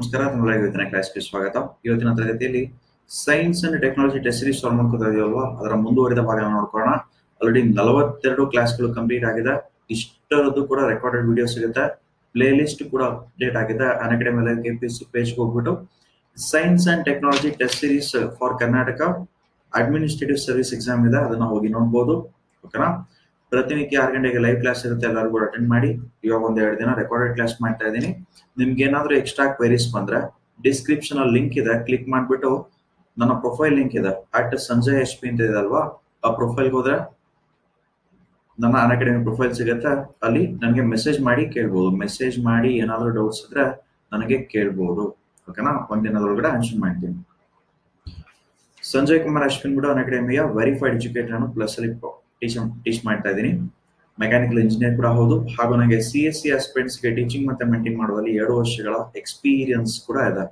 ನಮಸ್ಕಾರ ಕನ್ನಡ ಇವತ್ತಿನ ಕ್ಲಾಸ್ಗೆ ಸ್ವಾಗತ ಇವತ್ತಿನ ತರಗತಿಯಲ್ಲಿ science and technology test series solve ಮಾಡ್ಕೊತಾ ಇದೆಯಲ್ವಾ ಅದರ ಮುಂದುವರಿದ ಭಾಗ ನೋಡ್ಕೊಳ್ಳೋಣ ಆಲ್ರೆಡಿ ನಲವತ್ತೆರಡು ಕ್ಲಾಸ್ಗಳು ಕಂಪ್ಲೀಟ್ ಆಗಿದೆ ಇಷ್ಟರದ್ದು ಕೂಡ ರೆಕಾರ್ಡೆಡ್ ವಿಡಿಯೋ ಸಿಗುತ್ತೆ ಪ್ಲೇ ಲಿಸ್ಟ್ ಕೂಡ ಅಪ್ಡೇಟ್ ಆಗಿದೆ Unacademy K P C ಪೇಜ್ಗೆ ಹೋಗ್ಬಿಟ್ಟು science and technology test series for Karnataka administrative service exam ಇದೆ ಅದನ್ನ ಹೋಗಿ ನೋಡ್ಬೋದು ಓಕೆನಾ ಪ್ರತಿನಿತ್ಯ ಆರು ಗಂಟೆಗೆ ಲೈವ್ ಕ್ಲಾಸ್ ಇರುತ್ತೆ ಎಲ್ಲರೂ ಕೂಡ ಅಟೆಂಡ್ ಮಾಡಿ ಇವಾಗ ಒಂದ್ ಎರಡು ದಿನ ರೆಕಾರ್ಡೆಡ್ ಕ್ಲಾಸ್ ಮಾಡ್ತಾ ಇದ್ದೀನಿ ನಿಮ್ಗೆ ಏನಾದ್ರೂ ಎಕ್ಸ್ಟ್ರಾ ಕ್ವೆರೀಸ್ ಬಂದ್ರೆ ಡಿಸ್ಕ್ರಿಪ್ಷನ್ ಅಲ್ಲಿ ಲಿಂಕ್ ಇದೆ ಕ್ಲಿಕ್ ಮಾಡ್ಬಿಟ್ಟು ನನ್ನ ಪ್ರೊಫೈಲ್ ಲಿಂಕ್ ಇದೆ ಅಟ್ ಸಂಜಯ್ ಎಚ್ ಪಿ ಅಂತ ಇದೆ ಅಲ್ವಾ ಆ ಪ್ರೊಫೈಲ್ಗೆ ಹೋದ್ರೆ ನನ್ನ ಅನ್ ಅಕಾಡೆಮಿ ಪ್ರೊಫೈಲ್ ಸಿಗುತ್ತೆ ಅಲ್ಲಿ ನನಗೆ ಮೆಸೇಜ್ ಮಾಡಿ ಕೇಳ್ಬೋದು ಮೆಸೇಜ್ ಮಾಡಿ ಏನಾದ್ರೂ ಡೌಟ್ಸ್ ಇದ್ರೆ ನನಗೆ ಕೇಳ್ಬೋದು ಓಕೆನಾ ಒಂದಿನದೊಳಗಡೆ ಆನ್ಸರ್ ಮಾಡ್ತೀನಿ ಸಂಜಯ್ ಕುಮಾರ್ ಅಶ್ವಿನ್ ಬಿಡು ಅನ್ ಅಕಾಡೆಮಿಯ ವೆರಿಫೈಡ್ ಎಜುಕೇಟರ್ ಅನ್ನು ಪ್ಲಸ್ ಅಲ್ಲಿ ಟೀಚ್ ಟೀಚ್ ಮಾಡ್ತಾ ಇದ್ದೀನಿ ಮೆಕ್ಯಾನಿಕಲ್ ಇಂಜಿನಿಯರ್ ಕೂಡ ಹೌದು ಹಾಗೂ ನನಗೆ ಸಿ ಎಸ್ ಸಿ ಆಸ್ಪಿರೆಂಟ್ಸ್ ಗೆ ಟೀಚಿಂಗ್ ಮತ್ತೆ ಮೆಂಟೈನ್ ಮಾಡುವಲ್ಲಿ ಎರಡು ವರ್ಷಗಳ ಎಕ್ಸ್ಪೀರಿಯನ್ಸ್ ಕೂಡ ಇದೆ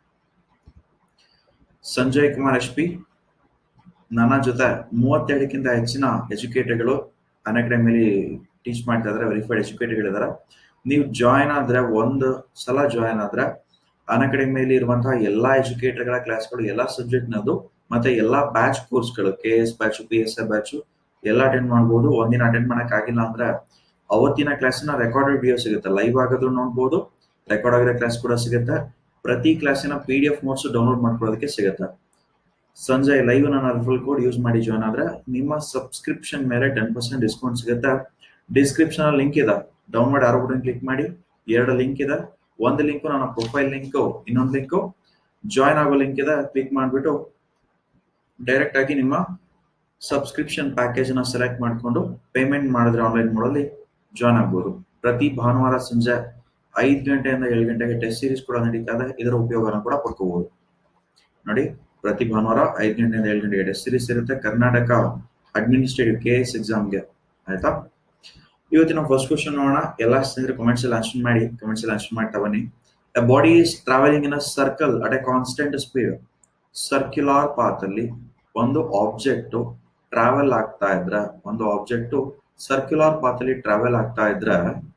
ಸಂಜಯ್ ಕುಮಾರ್ ಎಚ್ ಪಿ ನನ್ನ ಜೊತೆ ಮೂವತ್ತೆರಡಕ್ಕಿಂತ ಹೆಚ್ಚಿನ ಎಜುಕೇಟರ್ಗಳು ಅನ್ ಅಕಾಡೆಮಿಲಿ ಟೀಚ್ ಮಾಡ್ತಾ ಇದಾರೆ ವೆರಿಫೈಡ್ ಎಜುಕೇಟರ್ಗಳಿದ್ದಾರೆ ನೀವು ಜಾಯಿನ್ ಆದ್ರೆ ಒಂದು ಸಲ ಜಾಯಿನ್ ಆದ್ರೆ ಅನ್ ಅಕಾಡೆಮಿಯಲ್ಲಿ ಇರುವಂತಹ ಎಲ್ಲಾ ಎಜುಕೇಟರ್ಗಳ ಕ್ಲಾಸ್ಗಳು ಎಲ್ಲಾ ಸಬ್ಜೆಕ್ಟ್ ನದು ಮತ್ತೆ ಎಲ್ಲಾ ಬ್ಯಾಚ್ ಕೋರ್ಸ್ಗಳು K S batch P S A batch ಎಲ್ಲ ಅಟೆಂಡ್ ಮಾಡ್ಬೋದು ಒಂದಿನ ಅಟೆಂಡ್ ಮಾಡಕ್ ಆಗಿಲ್ಲ ಅಂದ್ರೆ ಅವತ್ತಿನ ಕ್ಲಾಸಿನ ರೆಕಾರ್ಡೆಡ್ ವಿಡಿಯೋ ಸಿಗುತ್ತೆ ಲೈವ್ ಆಗೋದು ನೋಡ್ಬೋದು ರೆಕಾರ್ಡ್ ಆಗಿರೋ ಕ್ಲಾಸ್ ಕೂಡ ಸಿಗುತ್ತೆ ಪ್ರತಿ ಕ್ಲಾಸಿನ P D F notes download ಮಾಡ್ಕೊಳ್ಳೋದಕ್ಕೆ ಸಿಗುತ್ತೆ ಸಂಜೆ ಲೈವ್ ನನ್ನ ರೆಫರಲ್ ಕೋಡ್ ಯೂಸ್ ಮಾಡಿ ಜಾಯ್ನ್ ಆದ್ರೆ ನಿಮ್ಮ ಸಬ್ಸ್ಕ್ರಿಪ್ಷನ್ ಮೇಲೆ ಟೆನ್ ಪರ್ಸೆಂಟ್ ಡಿಸ್ಕೌಂಟ್ ಸಿಗುತ್ತೆ ಡಿಸ್ಕ್ರಿಪ್ಷನ್ ಅಲ್ಲಿ ಲಿಂಕ್ ಇದೆ ಡೌನ್ಲೋಡ್ ಯಾರೋ ಬಟನ್ ಕ್ಲಿಕ್ ಮಾಡಿ ಎರಡು ಲಿಂಕ್ ಇದೆ ಒಂದು ಲಿಂಕ್ ನನ್ನ ಪ್ರೊಫೈಲ್ ಲಿಂಕ್ ಇನ್ನೊಂದು ಲಿಂಕ್ ಜಾಯ್ನ್ ಆಗೋ ಲಿಂಕ್ ಇದೆ ಕ್ಲಿಕ್ ಮಾಡಿಬಿಟ್ಟು ಡೈರೆಕ್ಟ್ ಆಗಿ ನಿಮ್ಮ ಸಬ್ಸ್ಕ್ರಿಪ್ಷನ್ ಪ್ಯಾಕೇಜ್ ನ ಸೆಲೆಕ್ಟ್ ಮಾಡಿಕೊಂಡು ಪೇಮೆಂಟ್ ಮಾಡಿದ್ರೆ ಆನ್ಲೈನ್ ಮೋಡಲ್ಲಿ ಜಾಯ್ನ್ ಆಗ್ಬೋದು ಪ್ರತಿ ಭಾನುವಾರ ಸಂಜೆ ಐದು ಗಂಟೆಯಿಂದ ಏಳು ಗಂಟೆಗೆ ಟೆಸ್ಟ್ ಸೀರೀಸ್ ಕೂಡ ನಡೀತಾ ಇದೆ ಇದರ ಉಪಯೋಗನ ಕೂಡ ಪಡ್ಕೋಬಹುದು ನೋಡಿ ಪ್ರತಿ ಭಾನುವಾರ ಐದು ಗಂಟೆಯಿಂದ ಏಳು ಗಂಟೆಗೆ ಟೆಸ್ಟ್ ಸೀರೀಸ್ ಇರುತ್ತೆ ಕರ್ನಾಟಕ ಅಡ್ಮಿನಿಸ್ಟ್ರೇಟಿವ್ ಕೆ ಎಸ್ ಎಕ್ಸಾಮ್ಗೆ ಆಯ್ತಾ ಇವತ್ತಿನ ಫಸ್ಟ್ ಕ್ವಶನ್ ನೋಡೋಣ ಎಲ್ಲ ಸ್ನೇಹಿತರು ಕಮೆಂಟ್ಸ್ ಅಲ್ಲಿ ಆನ್ಸರ್ ಮಾಡಿ ಕಮೆಂಟ್ಸ್ ಅಲ್ಲಿ ಆನ್ಸರ್ ಮಾಡ್ತಾ ಬನ್ನಿ the body is travelling in a circle at a constant speed circular path ಅಲ್ಲಿ ಒಂದು ಆಬ್ಜೆಕ್ಟ್ ಟ್ರಾವೆಲ್ ಆಗ್ತಾ ಇದ್ರೆ ಒಂದು ಆಬ್ಜೆಕ್ಟ್ ಸರ್ಕ್ಯುಲರ್ ಪಾತ್ ಅಲ್ಲಿ ಟ್ರಾವೆಲ್ ಆಗ್ತಾ ಇದ್ರೆ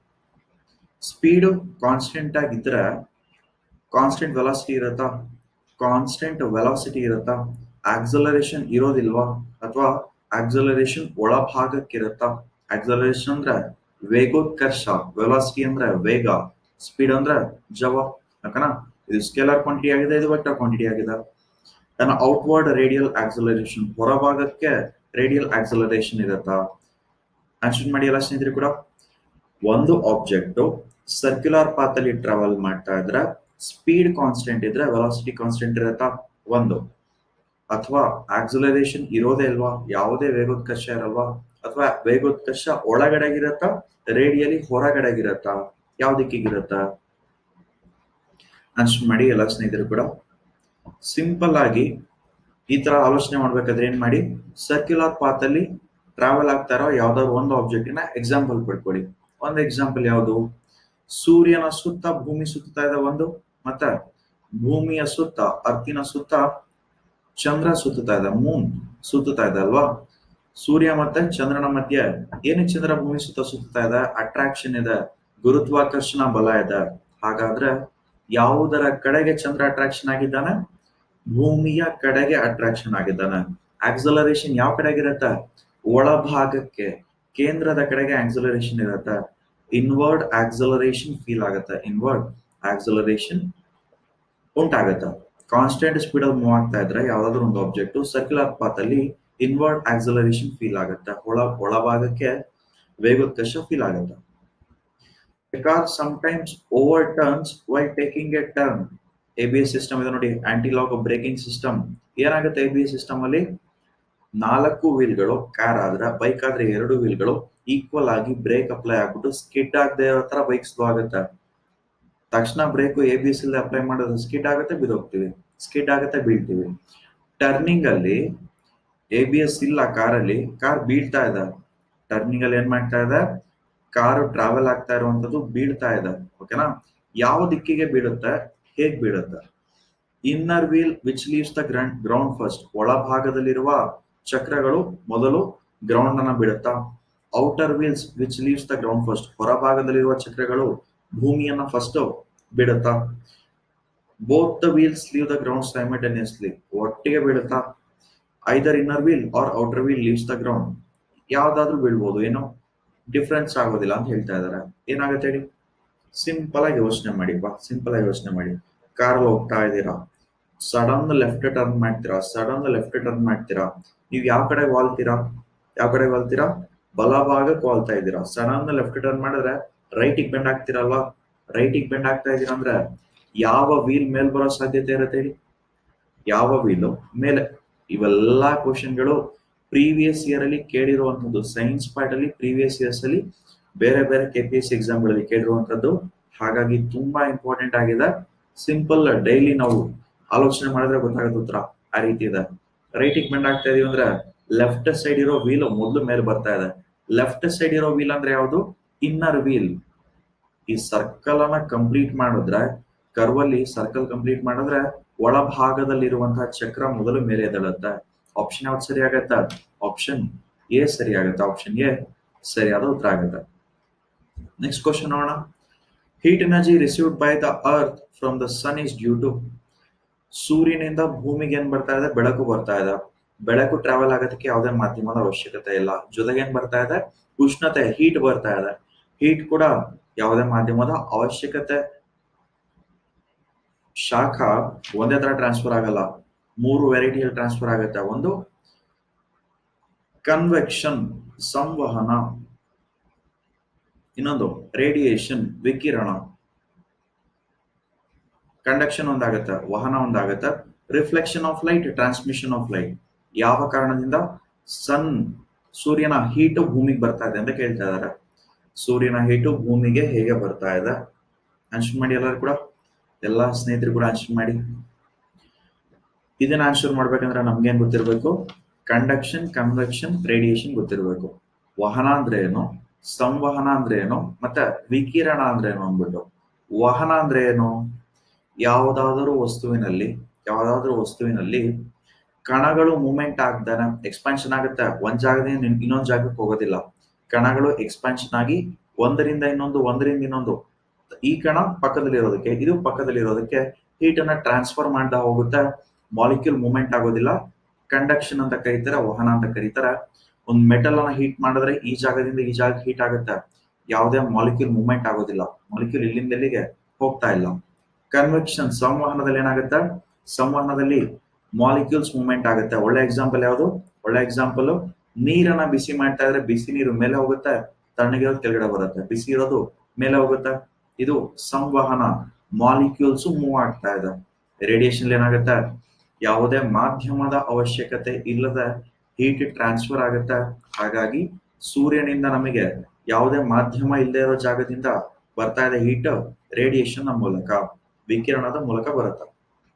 ಸ್ಪೀಡ್ ಕಾನ್ಸ್ಟೆಂಟ್ ಆಗಿದ್ರೆ ಕಾನ್ಸ್ಟೆಂಟ್ ವೆಲಾಸಿಟಿ ಇರುತ್ತಾ ಕಾನ್ಸ್ಟೆಂಟ್ ವೆಲಾಸಿಟಿ ಇರುತ್ತಾ ಆಕ್ಸಲರೇಷನ್ ಇರೋದಿಲ್ವಾ ಅಥವಾ ಆಕ್ಸಲರೇಷನ್ ಒಳಭಾಗಕ್ಕಿರುತ್ತಾ ಆಕ್ಸಲರೇಷನ್ ಅಂದ್ರೆ ವೇಗೋತ್ಕರ್ಷ ವೆಲಾಸಿಟಿ ಅಂದ್ರೆ ವೇಗ ಸ್ಪೀಡ್ ಅಂದ್ರೆ ಜವ ಯಾಕನ ಇದು ಸ್ಕೇಲರ್ ಕ್ವಾಂಟಿಟಿ ಆಗಿದೆ ಇದು ವೆಕ್ಟರ್ ಕ್ವಾಂಟಿಟಿ ಆಗಿದೆ ತನ್ನ ಔಟ್ವರ್ಡ್ ರೇಡಿಯಲ್ ಆಕ್ಸಲರೇಷನ್ ಹೊರಭಾಗಕ್ಕೆ ರೇಡಿಯಲ್ ಆಕ್ಸಲರೇಷನ್ ಇರುತ್ತಾ ಆನ್ಸರ್ ಮಾಡಿ ಎಲ್ಲ ಸ್ನೇಹಿತರು ಕೂಡ ಒಂದು ಆಬ್ಜೆಕ್ಟ್ ಸರ್ಕ್ಯುಲರ್ ಪಾತ್ ಅಲ್ಲಿ ಟ್ರಾವೆಲ್ ಮಾಡ್ತಾ ಇದ್ರೆ ಸ್ಪೀಡ್ ಕಾನ್ಸ್ಟೆಂಟ್ ಇದ್ರೆ ವೆಲಾಸಿಟಿ ಕಾನ್ಸ್ಟೆಂಟ್ ಇರುತ್ತಾ ಒಂದು ಅಥವಾ ಆಕ್ಸಲರೇಷನ್ ಇರೋದೇ ಇಲ್ವಾ ಯಾವುದೇ ವೇಗೋತ್ಕರ್ಷ ಇರಲ್ವಾ ಅಥವಾ ವೇಗೋತ್ಕರ್ಷ ಒಳಗಡೆಗಿರತ್ತಾ ರೇಡಿಯಲಿ ಹೊರಗಡೆಗಿರತ್ತಾ ಯಾವ ದಿಕ್ಕಿಗಿರತ್ತಾ ಆನ್ಸರ್ ಮಾಡಿ ಎಲ್ಲ ಸ್ನೇಹಿತರು ಕೂಡ ಸಿಂಪಲ್ ಆಗಿ ಈ ತರ ಆಲೋಚನೆ ಮಾಡ್ಬೇಕಾದ್ರೆ ಏನ್ ಮಾಡಿ ಸರ್ಕ್ಯುಲರ್ ಪಾತ್ ಅಲ್ಲಿ ಟ್ರಾವೆಲ್ ಆಗ್ತಾ ಇರೋ ಯಾವ್ದಾದ್ರು ಒಂದು ಆಬ್ಜೆಕ್ಟ್ ನ ಎಕ್ಸಾಂಪಲ್ ಪಡ್ಕೊಳ್ಳಿ ಒಂದು ಎಕ್ಸಾಂಪಲ್ ಯಾವುದು ಸೂರ್ಯನ ಸುತ್ತ ಭೂಮಿ ಸುತ್ತಾ ಇದೆ ಒಂದು ಮತ್ತೆ ಭೂಮಿಯ ಸುತ್ತ ಅರ್ತಿನ ಸುತ್ತ ಚಂದ್ರ ಸುತ್ತಾ ಇದೆ ಮೂನ್ ಸುತ್ತಾ ಇದೆ ಅಲ್ವಾ ಸೂರ್ಯ ಮತ್ತೆ ಚಂದ್ರನ ಮಧ್ಯೆ ಏನಕ್ಕೆ ಚಂದ್ರ ಭೂಮಿ ಸುತ್ತ ಸುತ್ತಾ ಇದೆ ಅಟ್ರಾಕ್ಷನ್ ಇದೆ ಗುರುತ್ವಾಕರ್ಷಣ ಬಲ ಇದೆ ಹಾಗಾದ್ರೆ ಯಾವುದರ ಕಡೆಗೆ ಚಂದ್ರ ಅಟ್ರಾಕ್ಷನ್ ಆಗಿದ್ದಾನೆ ಭೂಮಿಯ ಕಡೆಗೆ ಅಟ್ರಾಕ್ಷನ್ ಆಗಿದ್ದಾನೆ ಆಕ್ಸಲರೇಷನ್ ಯಾವ ಕಡೆಗಿರತ್ತೆ ಒಳಭಾಗಕ್ಕೆ ಕೇಂದ್ರದ ಕಡೆಗೆ ಆಕ್ಸಲರೇಷನ್ ಇರತ್ತೆ ಇನ್ವರ್ಡ್ ಆಕ್ಸಲರೇಷನ್ ಫೀಲ್ ಆಗುತ್ತೆ ಇನ್ವರ್ಡ್ ಆಕ್ಸಲರೇಷನ್ ಉಂಟಾಗತ್ತೆ ಕಾನ್ಸ್ಟೆಂಟ್ ಸ್ಪೀಡ್ ಅಲ್ಲಿ ಮೂವ್ ಆಗ್ತಾ ಇದ್ರೆ ಯಾವ್ದಾದ್ರು ಒಂದು ಆಬ್ಜೆಕ್ಟ್ ಸರ್ಕ್ಯುಲರ್ ಪಾತ್ ಅಲ್ಲಿ ಇನ್ವರ್ಡ್ ಆಕ್ಸಲರೇಷನ್ ಫೀಲ್ ಆಗುತ್ತೆ ಒಳ ಒಳಭಾಗಕ್ಕೆ ವೇಗೋತ್ಕರ್ಷ ಫೀಲ್ ಆಗುತ್ತೆ car sometimes overturns while taking a turn A B S system ಇದೆ ನೋಡಿ ಆಂಟಿ ಲಾಕ್ ಬ್ರೇಕಿಂಗ್ ಸಿಸ್ಟಮ್ ಏನಾಗುತ್ತೆ ಎ ಬಿ ಎಸ್ ಸಿಸ್ಟಮ್ ಅಲ್ಲಿ ನಾಲ್ಕು ವೀಲ್ಗಳು ಕಾರ್ ಆದ್ರೆ ಬೈಕ್ ಆದ್ರೆ ಎರಡು ವೀಲ್ಗಳು ಈಕ್ವಲ್ ಆಗಿ ಬ್ರೇಕ್ ಅಪ್ಲೈ ಆಗ್ಬಿಟ್ಟು ಸ್ಕಿಡ್ ಆಗದೆ ಇರೋ ತರ ಬೈಕ್ ಸ್ಲೋ ಆಗುತ್ತೆ ತಕ್ಷಣ ಬ್ರೇಕ್ ಎ ಬಿ ಎಸ್ ಇಲ್ಲಿ ಅಪ್ಲೈ ಮಾಡೋದು ಸ್ಕಿಡ್ ಆಗುತ್ತೆ ಬಿದೋಗ್ತೀವಿ ಸ್ಕಿಡ್ ಆಗುತ್ತೆ ಬೀಳ್ತೀವಿ ಟರ್ನಿಂಗ್ ಅಲ್ಲಿ ಎ ಬಿ ಎಸ್ ಇಲ್ಲ ಕಾರಲ್ಲಿ ಕಾರ್ ಬೀಳ್ತಾ ಇದೆ ಟರ್ನಿಂಗ್ ಅಲ್ಲಿ ಏನ್ ಮಾಡ್ತಾ ಇದೆ ಕಾರು ಟ್ರಾವೆಲ್ ಆಗ್ತಾ ಇರುವಂತದ್ದು ಬೀಳ್ತಾ ಇದೆ ಓಕೆನಾ ಯಾವ ದಿಕ್ಕಿಗೆ ಬೀಳುತ್ತೆ ಹೇಗ್ ಬೀಳುತ್ತೆ inner wheel which leaves the ground ground first ಒಳಭಾಗದಲ್ಲಿರುವ ಚಕ್ರಗಳು ಮೊದಲು ಗ್ರೌಂಡ್ ಅನ್ನ ಬಿಡುತ್ತಾ outer wheels which leaves the ground first ಹೊರಭಾಗದಲ್ಲಿರುವ ಚಕ್ರಗಳು ಭೂಮಿಯನ್ನ ಫಸ್ಟ್ ಬಿಡುತ್ತಾ both the wheels leave the ground simultaneously ಒಟ್ಟಿಗೆ ಬೀಳುತ್ತಾ either inner wheel or outer wheel leaves the ground ಯಾವ್ದಾದ್ರು ಬೀಳ್ಬೋದು ಏನೋ ಡಿಫ್ರೆನ್ಸ್ ಆಗೋದಿಲ್ಲ ಅಂತ ಹೇಳ್ತಾ ಇದಾರೆ ಏನಾಗುತ್ತೆ ಹೇಳಿ ಸಿಂಪಲ್ ಆಗಿ ಯೋಚನೆ ಮಾಡಿಪ್ಪ ಸಿಂಪಲ್ ಆಗಿ ಯೋಚನೆ ಮಾಡಿ ಕಾರ್ ಹೋಗ್ತಾ ಇದ್ದೀರಾ ಸಡನ್ ಲೆಫ್ಟ್ ಟರ್ನ್ ಮಾಡ್ತೀರಾ ಸಡನ್ ಲೆಫ್ಟ್ ಟರ್ನ್ ಮಾಡ್ತೀರಾ ನೀವು ಯಾವ ಕಡೆ ವಾಲ್ತೀರಾ ಯಾವ ಕಡೆ ವಾಲ್ತೀರಾ ಬಲಭಾಗಕ್ಕೆ ವಾಲ್ತಾ ಇದ್ದೀರಾ ಸಡನ್ ಲೆಫ್ಟ್ ಟರ್ನ್ ಮಾಡಿದ್ರೆ ರೈಟಿಗೆ ಬೆಂಡ್ ಆಗ್ತೀರಲ್ವಾ ರೈಟಿಗೆ ಬೆಂಡ್ ಆಗ್ತಾ ಇದ್ದೀರಾ ಅಂದ್ರೆ ಯಾವ ವೀಲ್ ಮೇಲ್ ಬರೋ ಸಾಧ್ಯತೆ ಇರುತ್ತೆ ಹೇಳಿ ಯಾವ ವೀಲು ಮೇಲೆ ಇವೆಲ್ಲಾ ಕ್ವಶನ್ಗಳು ಪ್ರೀವಿಯಸ್ ಇಯರ್ ಅಲ್ಲಿ ಕೇಳಿರುವಂತದ್ದು ಸೈನ್ಸ್ ಪಾರ್ಟ್ ಅಲ್ಲಿ ಪ್ರೀವಿಯಸ್ ಇಯರ್ಸ್ ಅಲ್ಲಿ ಬೇರೆ ಬೇರೆ ಕೆ ಪಿ ಎಸ್ ಎಕ್ಸಾಮ್ಗಳಲ್ಲಿ ಕೇಳಿರುವಂತದ್ದು ಹಾಗಾಗಿ ತುಂಬಾ ಇಂಪಾರ್ಟೆಂಟ್ ಆಗಿದೆ ಸಿಂಪಲ್ ಡೈಲಿ ನಾವು ಆಲೋಚನೆ ಮಾಡಿದ್ರೆ ಗೊತ್ತಾಗುತ್ತೆ ಉತ್ತರ ಆ ರೀತಿ ಇದೆ ರೈಟಿಗೆ ಬೆಂಡ್ ಆಗ್ತಾ ಇದೀವಿ ಅಂದ್ರೆ ಲೆಫ್ಟ್ ಸೈಡ್ ಇರೋ ವೀಲ್ ಮೊದಲು ಮೇಲೆ ಬರ್ತಾ ಇದೆ ಲೆಫ್ಟ್ ಸೈಡ್ ಇರೋ ವೀಲ್ ಅಂದ್ರೆ ಯಾವುದು ಇನ್ನರ್ ವೀಲ್ ಈ ಸರ್ಕಲ್ ಅನ್ನ ಕಂಪ್ಲೀಟ್ ಮಾಡಿದ್ರೆ ಕರ್ವ್ ಅಲ್ಲಿ ಸರ್ಕಲ್ ಕಂಪ್ಲೀಟ್ ಮಾಡಿದ್ರೆ ಒಳಭಾಗದಲ್ಲಿರುವಂತಹ ಚಕ್ರ ಮೊದಲು ಮೇಲೆ ಎದ್ದೇಳುತ್ತೆ ಆಪ್ಷನ್ ಯಾವ್ದು ಸರಿ ಆಗತ್ತ ಆಪ್ಷನ್ ಎ ಸರಿ ಆಗತ್ತೆ ಆಪ್ಷನ್ ಎ ಸರಿಯಾದ ಉತ್ತರ ಆಗುತ್ತೆ ನೆಕ್ಸ್ಟ್ ಕ್ವಶನ್ ನೋಡೋಣ heat energy received by the earth from the sun is due to ಸೂರ್ಯನಿಂದ ಭೂಮಿಗೆ ಏನ್ ಬರ್ತಾ ಇದೆ ಬೆಳಕು ಬರ್ತಾ ಇದೆ ಬೆಳಕು ಟ್ರಾವೆಲ್ ಆಗೋದಕ್ಕೆ ಯಾವುದೇ ಮಾಧ್ಯಮದ ಅವಶ್ಯಕತೆ ಇಲ್ಲ ಜೊತೆಗೆ ಏನ್ ಬರ್ತಾ ಇದೆ ಉಷ್ಣತೆ ಹೀಟ್ ಬರ್ತಾ ಇದೆ ಹೀಟ್ ಕೂಡ ಯಾವುದೇ ಮಾಧ್ಯಮದ ಅವಶ್ಯಕತೆ ಶಾಖ ಒಂದೇ ತರ ಟ್ರಾನ್ಸ್ಫರ್ ಆಗಲ್ಲ ಮೂರು ವೆರೈಟಿಯಲ್ಲಿ ಟ್ರಾನ್ಸ್ಫರ್ ಆಗುತ್ತೆ ಒಂದು ಕನ್ವೆಕ್ಷನ್ ಸಂವಹನ ಇನ್ನೊಂದು ರೇಡಿಯೇಷನ್ ವಿಕಿರಣ ಕಂಡಕ್ಷನ್ ಒಂದಾಗತ್ತೆ ವಹನ ಒಂದಾಗತ್ತೆ reflection of light transmission of light ಯಾವ ಕಾರಣದಿಂದ ಸನ್ ಸೂರ್ಯನ ಹೀಟು ಭೂಮಿಗೆ ಬರ್ತಾ ಇದೆ ಅಂತ ಕೇಳ್ತಾ ಇದಾರೆ ಸೂರ್ಯನ ಹೀಟು ಭೂಮಿಗೆ ಹೇಗೆ ಬರ್ತಾ ಇದೆ ಆನ್ಸರ್ ಮಾಡಿ ಎಲ್ಲರೂ ಕೂಡ ಎಲ್ಲಾ ಸ್ನೇಹಿತರು ಕೂಡ ಆನ್ಸರ್ ಮಾಡಿ ಇದನ್ನ ಆನ್ಸರ್ ಮಾಡ್ಬೇಕಂದ್ರೆ ನಮ್ಗೆ ಏನ್ ಗೊತ್ತಿರಬೇಕು ಕಂಡಕ್ಷನ್ ಕನ್ವೆಕ್ಷನ್ ರೇಡಿಯೇಷನ್ ಗೊತ್ತಿರಬೇಕು ವಹನ ಅಂದ್ರೆ ಏನು ಸಂವಹನ ಅಂದ್ರೆ ಏನು ಮತ್ತೆ ವಿಕಿರಣ ಅಂದ್ರೆ ಏನು ಅಂದ್ಬಿಟ್ಟು ವಹನ ಅಂದ್ರೆ ಏನು ಯಾವುದಾದರೂ ವಸ್ತುವಿನಲ್ಲಿ ಯಾವುದಾದ್ರೂ ವಸ್ತುವಿನಲ್ಲಿ ಕಣಗಳು ಮೂವ್ಮೆಂಟ್ ಆಗ್ದಾನೆ ಎಕ್ಸ್ಪಾನ್ಷನ್ ಆಗುತ್ತೆ ಒಂದ್ ಜಾಗದಿಂದ ಇನ್- ಇನ್ನೊಂದ್ ಜಾಗಕ್ಕೆ ಹೋಗೋದಿಲ್ಲ ಕಣಗಳು ಎಕ್ಸ್ಪಾನ್ಷನ್ ಆಗಿ ಒಂದರಿಂದ ಇನ್ನೊಂದು ಒಂದರಿಂದ ಇನ್ನೊಂದು ಈ ಕಣ ಪಕ್ಕದಲ್ಲಿ ಇರೋದಕ್ಕೆ ಇದು ಪಕ್ಕದಲ್ಲಿ ಇರೋದಕ್ಕೆ ಹೀಟ್ ಅನ್ನ ಟ್ರಾನ್ಸ್ಫರ್ ಮಾಡ್ತಾ ಹೋಗುತ್ತೆ ಮಾಲಿಕ್ಯೂಲ್ ಮೂವ್ಮೆಂಟ್ ಆಗೋದಿಲ್ಲ ಕಂಡಕ್ಷನ್ ಅಂತ ಕರೀತಾರೆ ವಹನ ಅಂತ ಕರೀತಾರೆ ಒಂದು ಮೆಟಲ್ ಅನ್ನ ಹೀಟ್ ಮಾಡಿದ್ರೆ ಈ ಜಾಗದಿಂದ ಈ ಜಾಗ ಹೀಟ್ ಆಗುತ್ತೆ ಯಾವುದೇ ಮಾಲಿಕ್ಯೂಲ್ ಮೂವ್ಮೆಂಟ್ ಆಗೋದಿಲ್ಲ ಮಾಲಿಕ್ಯೂಲ್ ಇಲ್ಲಿಂದ ಎಲ್ಲಿಗೆ ಹೋಗ್ತಾ ಇಲ್ಲ ಕನ್ವೆಕ್ಷನ್ ಸಂವಹನದಲ್ಲಿ ಏನಾಗುತ್ತೆ ಸಂವಹನದಲ್ಲಿ ಮಾಲಿಕ್ಯೂಲ್ಸ್ ಮೂವ್ಮೆಂಟ್ ಆಗುತ್ತೆ ಒಳ್ಳೆ ಎಕ್ಸಾಂಪಲ್ ಯಾವುದು ಒಳ್ಳೆ ಎಕ್ಸಾಂಪಲ್ ನೀರನ್ನ ಬಿಸಿ ಮಾಡ್ತಾ ಇದ್ರೆ ಬಿಸಿ ನೀರು ಮೇಲೆ ಹೋಗುತ್ತೆ ತಣ್ಣಗಿರೋದು ಕೆಳಗಡೆ ಬರುತ್ತೆ ಬಿಸಿ ಇರೋದು ಮೇಲೆ ಹೋಗುತ್ತೆ ಇದು ಸಂವಹನ ಮಾಲಿಕ್ಯೂಲ್ಸ್ ಮೂವ್ ಆಗ್ತಾ ಇದೆ ರೇಡಿಯೇಷನ್ ಏನಾಗುತ್ತೆ ಯಾವುದೇ ಮಾಧ್ಯಮದ ಅವಶ್ಯಕತೆ ಇಲ್ಲದ ಹೀಟ್ ಟ್ರಾನ್ಸ್ಫರ್ ಆಗುತ್ತೆ ಹಾಗಾಗಿ ಸೂರ್ಯನಿಂದ ನಮಗೆ ಯಾವುದೇ ಮಾಧ್ಯಮ ಇಲ್ಲದೆ ಇರೋ ಜಾಗದಿಂದ ಬರ್ತಾ ಇದೆ ಹೀಟ್ ರೇಡಿಯೇಷನ್ ಮೂಲಕ ವಿಕಿರಣದ ಮೂಲಕ ಬರುತ್ತೆ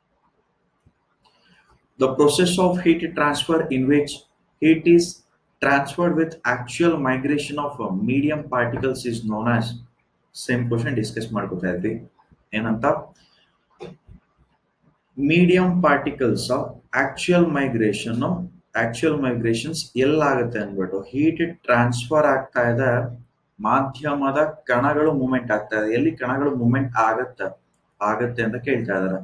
The process of heat transfer in which heat is transferred with actual migration of uh, medium particles is known as same question discuss ಮಾಡ್ಕೋತಾ ಇದ್ವಿ ಏನಂತ medium particles actual migration actual migrations ಎಲ್ಲಾಗುತ್ತೆ ಅಂದ್ಬಿಟ್ಟು heat transfer ಆಗ್ತಾ ಇದೆ ಮಾಧ್ಯಮದ ಕಣಗಳು movement ಆಗ್ತಾ ಇದೆ ಎಲ್ಲಿ ಕಣಗಳು ಮೂವ್ಮೆಂಟ್ ಆಗತ್ತೆ ಆಗತ್ತೆ ಅಂತ ಕೇಳ್ತಾ ಇದಾರೆ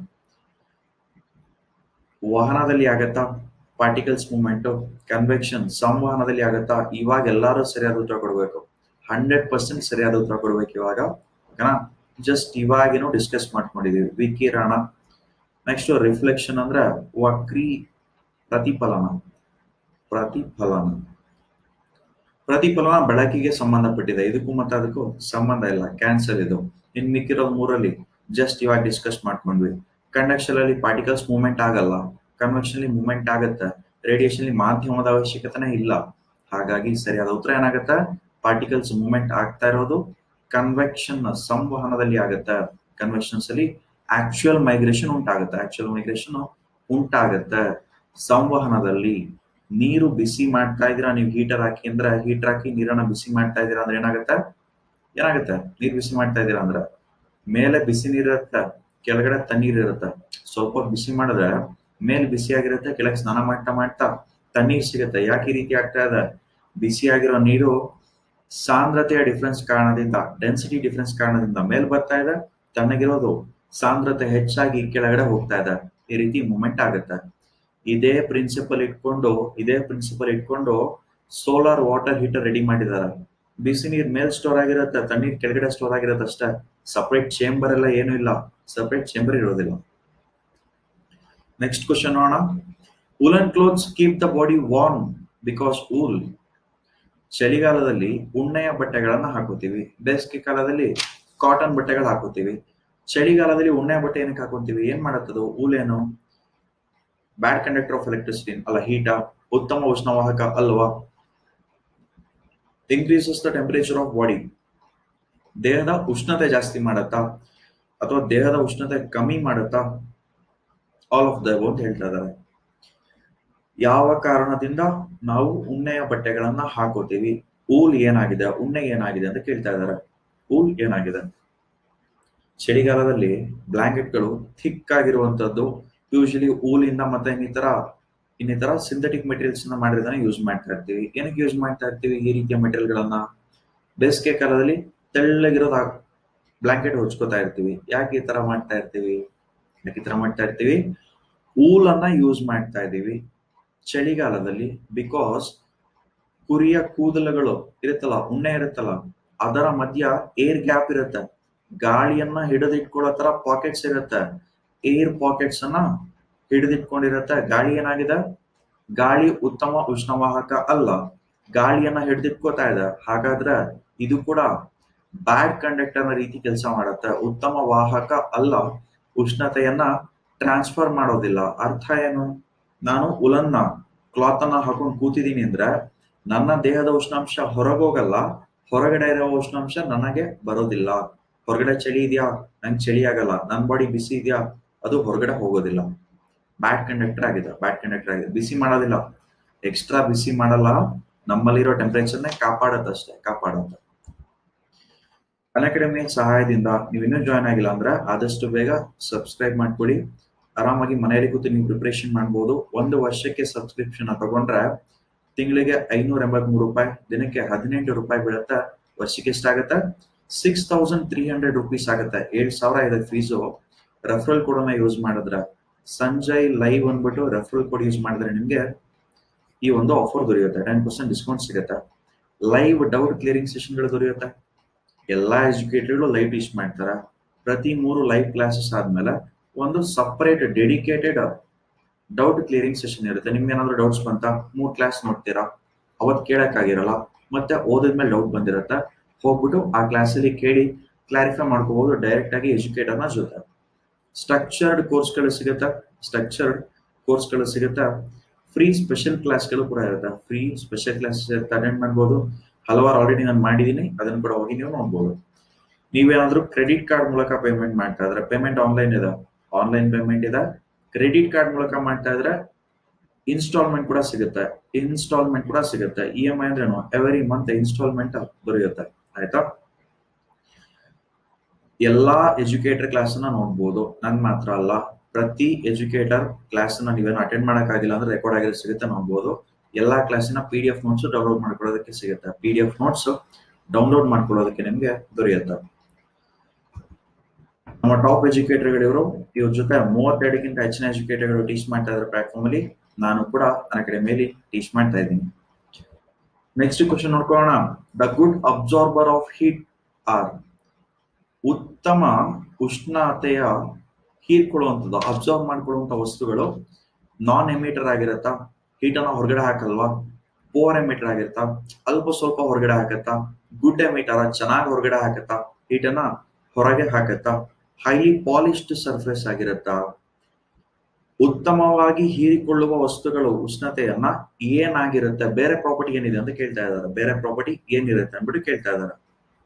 ವಾಹನದಲ್ಲಿ ಆಗತ್ತಾ ಪಾರ್ಟಿಕಲ್ಸ್ ಮೂವ್ಮೆಂಟ್ ಕನ್ವೆಕ್ಷನ್ ಸಂವಹನದಲ್ಲಿ ಆಗತ್ತಾ ಇವಾಗ ಎಲ್ಲರೂ ಸರಿಯಾದ ಉತ್ತರ ಕೊಡಬೇಕು ಹಂಡ್ರೆಡ್ ಪರ್ಸೆಂಟ್ ಸರಿಯಾದ ಉತ್ತರ ಕೊಡ್ಬೇಕು ಇವಾಗ ಓಕೆನಾ ಜಸ್ಟ್ ಇವಾಗೇನೋ ಡಿಸ್ಕಸ್ ಮಾಡ್ಕೊಂಡಿದೀವಿ ವಿಕಿರಣ ನೆಕ್ಸ್ಟ್ ರಿಫ್ಲೆಕ್ಷನ್ ಅಂದ್ರೆ ವಕ್ರೀ ಪ್ರತಿಫಲನ ಪ್ರತಿಫಲನ ಪ್ರತಿಫಲನ ಬೆಳಕಿಗೆ ಸಂಬಂಧಪಟ್ಟಿದೆ ಇದಕ್ಕೂ ಮತ್ತೆ ಅದಕ್ಕೂ ಸಂಬಂಧ ಇಲ್ಲ ಕ್ಯಾನ್ಸಲ್ ಇದು ಇನ್ ಮಿಕ್ಕಿರೋ ಮೂರಲ್ಲಿ ಜಸ್ಟ್ ಇವಾಗ ಡಿಸ್ಕಸ್ ಮಾಡ್ಕೊಂಡ್ವಿ ಕಂಡಕ್ಷನ್ ಅಲ್ಲಿ ಪಾರ್ಟಿಕಲ್ಸ್ ಮೂವ್ಮೆಂಟ್ ಆಗಲ್ಲ ಕನ್ವೆಕ್ಷನ್ ಅಲ್ಲಿ ಮೂವ್ಮೆಂಟ್ ಆಗುತ್ತೆ ರೇಡಿಯೇಷನ್ ಅಲ್ಲಿ ಮಾಧ್ಯಮದ ಅವಶ್ಯಕತೆನೇ ಇಲ್ಲ ಹಾಗಾಗಿ ಸರಿಯಾದ ಉತ್ತರ ಏನಾಗುತ್ತೆ ಪಾರ್ಟಿಕಲ್ಸ್ ಮೂವ್ಮೆಂಟ್ ಆಗ್ತಾ ಇರೋದು ಕನ್ವೆಕ್ಷನ್ ಸಂವಹನದಲ್ಲಿ ಆಗುತ್ತೆ ಕನ್ವೆಕ್ಷನ್ಸ್ ಅಲ್ಲಿ ಆಕ್ಚುಯಲ್ ಮೈಗ್ರೇಷನ್ ಉಂಟಾಗುತ್ತೆ ಆಕ್ಚುಯಲ್ ಮೈಗ್ರೇಷನ್ ಉಂಟಾಗುತ್ತೆ ಸಂವಹನದಲ್ಲಿ ನೀರು ಬಿಸಿ ಮಾಡ್ತಾ ಇದ್ದೀರಾ ನೀವು ಹೀಟರ್ ಹಾಕಿ ಅಂದ್ರೆ ಹೀಟರ್ ಹಾಕಿ ನೀರನ್ನ ಬಿಸಿ ಮಾಡ್ತಾ ಇದ್ದೀರಾ ಅಂದ್ರೆ ಏನಾಗುತ್ತೆ ಏನಾಗುತ್ತೆ ನೀರ್ ಬಿಸಿ ಮಾಡ್ತಾ ಇದ್ದೀರಾ ಅಂದ್ರೆ ಮೇಲೆ ಬಿಸಿ ನೀರ್ ಇರುತ್ತೆ ಕೆಳಗಡೆ ತಣ್ಣೀರ್ ಇರುತ್ತೆ ಸ್ವಲ್ಪ ಹೊತ್ತು ಬಿಸಿ ಮಾಡಿದ್ರೆ ಮೇಲ್ ಬಿಸಿ ಆಗಿರುತ್ತೆ ಕೆಳಗೆ ಸ್ನಾನ ಮಾಡ್ತಾ ಮಾಡ್ತಾ ತಣ್ಣೀರ್ ಸಿಗುತ್ತೆ ಯಾಕೆ ಈ ರೀತಿ ಆಗ್ತಾ ಇದೆ ಬಿಸಿ ಆಗಿರೋ ನೀರು ಸಾಂದ್ರತೆಯ ಡಿಫ್ರೆನ್ಸ್ ಕಾರಣದಿಂದ ಡೆನ್ಸಿಟಿ ಡಿಫ್ರೆನ್ಸ್ ಕಾರಣದಿಂದ ಮೇಲ್ ಬರ್ತಾ ಇದೆ ತಣ್ಣಗಿರೋದು ಸಾಂದ್ರತೆ ಹೆಚ್ಚಾಗಿ ಕೆಳಗಡೆ ಹೋಗ್ತಾ ಇದೆ ಈ ರೀತಿ ಮೂಮೆಂಟ್ ಆಗುತ್ತೆ ಇದೇ ಪ್ರಿನ್ಸಿಪಲ್ ಇಟ್ಕೊಂಡು ಇದೇ ಪ್ರಿನ್ಸಿಪಲ್ ಇಟ್ಕೊಂಡು ಸೋಲಾರ್ ವಾಟರ್ ಹೀಟರ್ ರೆಡಿ ಮಾಡಿದ್ದಾರೆ ಬಿಸಿ ನೀರ್ ಮೇಲ್ ಸ್ಟೋರ್ ಆಗಿರುತ್ತೆ ತಣ್ಣೀರ್ ಕೆಳಗಡೆ ಸ್ಟೋರ್ ಆಗಿರುತ್ತೆ ಅಷ್ಟೇ ಸಪರೇಟ್ ಚೇಂಬರ್ ಎಲ್ಲ ಏನು ಇಲ್ಲ ಸಪರೇಟ್ ಚೇಂಬರ್ ಇರೋದಿಲ್ಲ ನೆಕ್ಸ್ಟ್ ಕ್ವಶನ್ ನೋಡೋಣ woollen clothes keep the body warm because wool ಚಳಿಗಾಲದಲ್ಲಿ ಉಣ್ಣೆಯ ಬಟ್ಟೆಗಳನ್ನ ಹಾಕೋತೀವಿ ಬೇಸಿಗೆ ಕಾಲದಲ್ಲಿ ಕಾಟನ್ ಬಟ್ಟೆಗಳು ಹಾಕೋತೀವಿ ಚಳಿಗಾಲದಲ್ಲಿ ಉಣ್ಣೆಯ ಬಟ್ಟೆ ಏನಕ್ಕೆ ಹಾಕೋತೀವಿ ಏನ್ ಮಾಡತ್ತದು ಊಲೇನು ಬ್ಯಾಡ್ ಕಂಡಕ್ಟರ್ ಆಫ್ ಎಲೆಕ್ಟ್ರಿಸಿಟಿ ಅಲ್ಲ ಹೀಟ ಉತ್ತಮ ಉಷ್ಣವಾಹಕ ಅಲ್ವಾ increases the temperature of body ದೇಹದ ಉಷ್ಣತೆ ಜಾಸ್ತಿ ಮಾಡತ್ತಾ ಅಥವಾ ದೇಹದ ಉಷ್ಣತೆ ಕಮ್ಮಿ ಮಾಡತ್ತಾ ಆಲ್ ಆಫ್ ದ ಅಂತ ಹೇಳ್ತಾ ಇದ್ದಾರೆ ಯಾವ ಕಾರಣದಿಂದ ನಾವು ಉಣ್ಣೆಯ ಬಟ್ಟೆಗಳನ್ನ ಹಾಕೋತೀವಿ ಊಲ್ ಏನಾಗಿದೆ ಉಣ್ಣೆ ಏನಾಗಿದೆ ಅಂತ ಕೇಳ್ತಾ ಇದ್ದಾರೆ ಊಲ್ ಏನಾಗಿದೆ ಚಳಿಗಾಲದಲ್ಲಿ ಬ್ಲಾಂಕೆಟ್ಗಳು ಥಿಕ್ ಆಗಿರುವಂತದ್ದು ಯೂಶಲಿ ಊಲಿಂದ ಮತ್ತೆ ಇನ್ನಿತರ ಇನ್ನಿತರ ಸಿಂಥೆಟಿಕ್ ಮೆಟೀರಿಯಲ್ಸ್ ನ ಮಾಡಿರೋದನ್ನ ಯೂಸ್ ಮಾಡ್ತಾ ಇರ್ತೀವಿ ಏನಕ್ಕೆ ಯೂಸ್ ಮಾಡ್ತಾ ಇರ್ತೀವಿ ಈ ರೀತಿಯ ಮೆಟೀರಿಯಲ್ ಗಳನ್ನ ಬೇಸಿಗೆ ಕಾಲದಲ್ಲಿ ತೆಳ್ಳಗಿರೋದು ಬ್ಲಾಂಕೆಟ್ ಹೊಚ್ಕೋತಾ ಇರ್ತೀವಿ ಯಾಕೆ ಈ ತರ ಮಾಡ್ತಾ ಇರ್ತೀವಿ ಯಾಕೆ ಈ ತರ ಮಾಡ್ತಾ ಇರ್ತೀವಿ ಊಲನ್ನ ಯೂಸ್ ಮಾಡ್ತಾ ಇದೀವಿ ಚಳಿಗಾಲದಲ್ಲಿ ಬಿಕಾಸ್ ಕುರಿಯ ಕೂದಲುಗಳು ಇರುತ್ತಲ್ಲ ಉಣ್ಣೆ ಇರುತ್ತಲ್ಲ ಅದರ ಮಧ್ಯ ಏರ್ ಗ್ಯಾಪ್ ಇರುತ್ತೆ ಗಾಳಿಯನ್ನ ಹಿಡಿದಿಟ್ಕೊಳ್ಳೋ ತರ ಪಾಕೆಟ್ಸ್ ಇರುತ್ತೆ ಏರ್ ಪಾಕೆಟ್ಸ್ ಅನ್ನ ಹಿಡಿದಿಟ್ಕೊಂಡಿರತ್ತೆ ಗಾಳಿ ಏನಾಗಿದೆ ಗಾಳಿ ಉತ್ತಮ ಉಷ್ಣವಾಹಕ ಅಲ್ಲ ಗಾಳಿಯನ್ನ ಹಿಡಿದಿಟ್ಕೋತಾ ಇದೆ ಹಾಗಾದ್ರೆ ಇದು ಕೂಡ ಬ್ಯಾಡ್ ಕಂಡಕ್ಟರ್ ನ ರೀತಿ ಕೆಲಸ ಮಾಡುತ್ತೆ ಉತ್ತಮ ವಾಹಕ ಅಲ್ಲ ಉಷ್ಣತೆಯನ್ನ ಟ್ರಾನ್ಸ್ಫರ್ ಮಾಡೋದಿಲ್ಲ ಅರ್ಥ ಏನು ನಾನು ಉಲನ್ನ ಕ್ಲಾತ್ ಅನ್ನ ಹಾಕೊಂಡು ಕೂತಿದ್ದೀನಿ ಅಂದ್ರೆ ನನ್ನ ದೇಹದ ಉಷ್ಣಾಂಶ ಹೊರಗೋಗಲ್ಲ ಹೊರಗಡೆ ಇರೋ ಉಷ್ಣಾಂಶ ನನಗೆ ಬರೋದಿಲ್ಲ ಹೊರಗಡೆ ಚಳಿ ಇದೆಯಾ ನಂಗೆ ಚಳಿ ಆಗಲ್ಲ ನನ್ನ ಬಾಡಿ ಬಿಸಿ ಇದೆಯಾ ಅದು ಹೊರಗಡೆ ಹೋಗೋದಿಲ್ಲ ಬ್ಯಾಡ್ ಕಂಡಕ್ಟರ್ ಆಗಿದೆ ಬ್ಯಾಡ್ ಕಂಡಕ್ಟರ್ ಆಗಿದೆ ಬಿಸಿ ಮಾಡೋದಿಲ್ಲ ಎಕ್ಸ್ಟ್ರಾ ಬಿಸಿ ಮಾಡಲ್ಲ ನಮ್ಮಲ್ಲಿರೋ ಟೆಂಪರೇಚರ್ನೇ ಕಾಪಾಡತ್ತಷ್ಟೇ ಕಾಪಾಡುತ್ತೆ ಅಕಾಡೆಮಿಯ ಸಹಾಯದಿಂದ ನೀವು ಇನ್ನೂ ಜಾಯ್ನ್ ಆಗಿಲ್ಲ ಅಂದ್ರೆ ಆದಷ್ಟು ಬೇಗ ಸಬ್ಸ್ಕ್ರೈಬ್ ಮಾಡ್ಕೊಳ್ಳಿ ಆರಾಮಾಗಿ ಮನೆಯಲ್ಲಿ ಕೂತು ನೀವು ಪ್ರಿಪರೇಷನ್ ಮಾಡ್ಬೋದು ಒಂದು ವರ್ಷಕ್ಕೆ ಸಬ್ಸ್ಕ್ರಿಪ್ಷನ್ ತಗೊಂಡ್ರೆ ತಿಂಗಳಿಗೆ ಐನೂರ ಎಂಬತ್ಮೂರು ರೂಪಾಯಿ ದಿನಕ್ಕೆ ಹದಿನೆಂಟು ರೂಪಾಯಿ ಬೀಳುತ್ತೆ ವರ್ಷಕ್ಕೆ ಎಷ್ಟಾಗತ್ತೆ six thousand three hundred rupees ಆಗುತ್ತೆ ಏಳ್ ಸಾವಿರ ಇದೆ ಫೀಸು ರೆಫರಲ್ ಕೋಡನ್ನ ಯೂಸ್ ಮಾಡಿದ್ರೆ ಸಂಜಯ್ ಲೈವ್ ಅಂದ್ಬಿಟ್ಟು ರೆಫರಲ್ ಕೋಡ್ ಯೂಸ್ ಮಾಡಿದ್ರೆ ನಿಮಗೆ ಈ ಒಂದು ಆಫರ್ ದೊರೆಯುತ್ತೆ ಟೆನ್ ಪರ್ಸೆಂಟ್ ಡಿಸ್ಕೌಂಟ್ ಸಿಗುತ್ತೆ ಲೈವ್ ಡೌಟ್ ಕ್ಲಿಯರಿಂಗ್ ಸೆಷನ್ಗಳು ದೊರೆಯುತ್ತೆ ಎಲ್ಲಾ ಎಜುಕೇಟರ್ಗಳು ಲೈವ್ ಟೀಚ್ ಮಾಡ್ತಾರೆ ಪ್ರತಿ ಮೂರು ಲೈವ್ ಕ್ಲಾಸಸ್ ಆದ್ಮೇಲೆ ಒಂದು separate dedicated doubt clearing session ಇರುತ್ತೆ ನಿಮ್ಗೆ ಏನಾದ್ರು ಡೌಟ್ಸ್ ಬಂತ ಮೂರ್ ಕ್ಲಾಸ್ ನೋಡ್ತೀರಾ ಅವತ್ ಕೇಳಕ್ ಆಗಿರಲ್ಲ ಮತ್ತೆ ಓದಿದ್ಮೇಲೆ ಡೌಟ್ ಬಂದಿರತ್ತೆ ಹೋಗ್ಬಿಟ್ಟು ಆ ಕ್ಲಾಸಲ್ಲಿ ಕೇಳಿ ಕ್ಲಾರಿಫೈ ಮಾಡ್ಕೋಬಹುದು ಡೈರೆಕ್ಟ್ ಆಗಿ ಎಜುಕೇಟರ್ನ ಜೊತೆ ಸ್ಟ್ರಕ್ಚರ್ಡ್ ಕೋರ್ಸ್ಗಳು ಸಿಗುತ್ತೆ ಸ್ಟ್ರಕ್ಚರ್ಡ್ ಕೋರ್ಸ್ಗಳು ಸಿಗುತ್ತೆ ಫ್ರೀ ಸ್ಪೆಷಲ್ ಕ್ಲಾಸ್ಗಳು ಕೂಡ ಇರುತ್ತೆ ಫ್ರೀ ಸ್ಪೆಷಲ್ ಕ್ಲಾಸ್ ಅಟೆಂಡ್ ಮಾಡ್ಬೋದು ಹಲವಾರು ಆಲ್ರೆಡಿ ನಾನು ಮಾಡಿದ್ದೀನಿ ಅದನ್ನು ಕೂಡ ಹೋಗಿ ನೀವು ನೋಡ್ಬೋದು ನೀವೇನಾದ್ರೂ ಕ್ರೆಡಿಟ್ ಕಾರ್ಡ್ ಮೂಲಕ ಪೇಮೆಂಟ್ ಮಾಡ್ತಾ ಇದ್ರೆ ಪೇಮೆಂಟ್ ಆನ್ಲೈನ್ ಇದೆ ಆನ್ಲೈನ್ ಪೇಮೆಂಟ್ ಇದೆ ಕ್ರೆಡಿಟ್ ಕಾರ್ಡ್ ಮೂಲಕ ಮಾಡ್ತಾ ಇದ್ರೆ ಇನ್ಸ್ಟಾಲ್ಮೆಂಟ್ ಕೂಡ ಸಿಗುತ್ತೆ ಇನ್ಸ್ಟಾಲ್ಮೆಂಟ್ ಕೂಡ ಸಿಗುತ್ತೆ ಇ ಎಂ ಐ ಅಂದ್ರೇನು ಎವರಿ ಮಂತ್ ಇನ್ಸ್ಟಾಲ್ಮೆಂಟ್ ದೊರೆಯುತ್ತೆ ಆಯ್ತಾ ಎಲ್ಲಾ ಎಜುಕೇಟರ್ ಕ್ಲಾಸ್ ನ ನೋಡ್ಬೋದು ನನ್ ಮಾತ್ರ ಅಲ್ಲ ಪ್ರತಿ ಎಜುಕೇಟರ್ ಕ್ಲಾಸ್ ನ ನೀವೇನು ಅಟೆಂಡ್ ಮಾಡಕ್ಕಾಗಿಲ್ಲ ಅಂದ್ರೆ ರೆಕಾರ್ಡ್ ಆಗಿರೋ ಸಿಗುತ್ತೆ ನೋಡ್ಬೋದು ಎಲ್ಲಾ ಕ್ಲಾಸಿನ P D F notes download ಮಾಡ್ಕೊಳ್ಳೋದಕ್ಕೆ ಸಿಗುತ್ತೆ P D F notes download ಮಾಡ್ಕೊಳ್ಳೋದಕ್ಕೆ ನಿಮ್ಗೆ ದೊರೆಯುತ್ತೆ ನಮ್ಮ ಟಾಪ್ ಎಜುಕೇಟರ್ಗಳು ಇವರು ಇವ್ರ ಜೊತೆ ಮೂವತ್ತೆರಡಕ್ಕಿಂತ ಹೆಚ್ಚಿನ ಎಜುಕೇಟರ್ಗಳು ಟೀಚ್ ಮಾಡ್ತಾ ಇದ್ದಾರೆ ಪ್ಲಾಟ್ಫಾರ್ಮ್ ಅಲ್ಲಿ ನಾನು ಕೂಡ ನನ್ನ ಅಕಾಡೆಮಿಯಲ್ಲಿ ಟೀಚ್ ಮಾಡ್ತಾ ಇದ್ದೀನಿ ನೆಕ್ಸ್ಟ್ ಕ್ವಶನ್ ನೋಡ್ಕೊಳ್ಳೋಣ the good absorber of heat are ಉತ್ತಮ ಉಷ್ಣತೆಯ ಹೀರ್ಕೊಳ್ಳುವಂಥದ್ದು ಅಬ್ಸರ್ವ್ ಮಾಡ್ಕೊಳ್ಳುವಂತ ವಸ್ತುಗಳು ನಾನ್ ಎಮಿಟರ್ ಆಗಿರತ್ತಾ ಹೀಟ್ ಅನ್ನ ಹೊರಗಡೆ ಹಾಕಲ್ವಾ ಪೋರ್ ಎಮಿಟರ್ ಆಗಿರುತ್ತಾ ಅಲ್ಪ ಸ್ವಲ್ಪ ಹೊರಗಡೆ ಹಾಕತ್ತಾ ಗುಡ್ ಎಮಿಟರ್ ಚೆನ್ನಾಗಿ ಹೊರಗಡೆ ಹಾಕತ್ತಾ ಹೀಟ್ ಅನ್ನ ಹೊರಗೆ ಹಾಕತ್ತಾ ಹೈಲಿ ಪಾಲಿಶ್ಡ್ ಸರ್ಫೇಸ್ ಆಗಿರತ್ತಾ ಉತ್ತಮವಾಗಿ ಹೀರಿಕೊಳ್ಳುವ ವಸ್ತುಗಳು ಉಷ್ಣತೆಯನ್ನ ಏನಾಗಿರುತ್ತೆ ಬೇರೆ ಪ್ರಾಪರ್ಟಿ ಏನಿದೆ ಅಂತ ಕೇಳ್ತಾ ಇದ್ದಾರೆ ಬೇರೆ ಪ್ರಾಪರ್ಟಿ ಏನಿರುತ್ತೆ ಅಂದ್ಬಿಟ್ಟು ಕೇಳ್ತಾ ಇದ್ದಾರೆ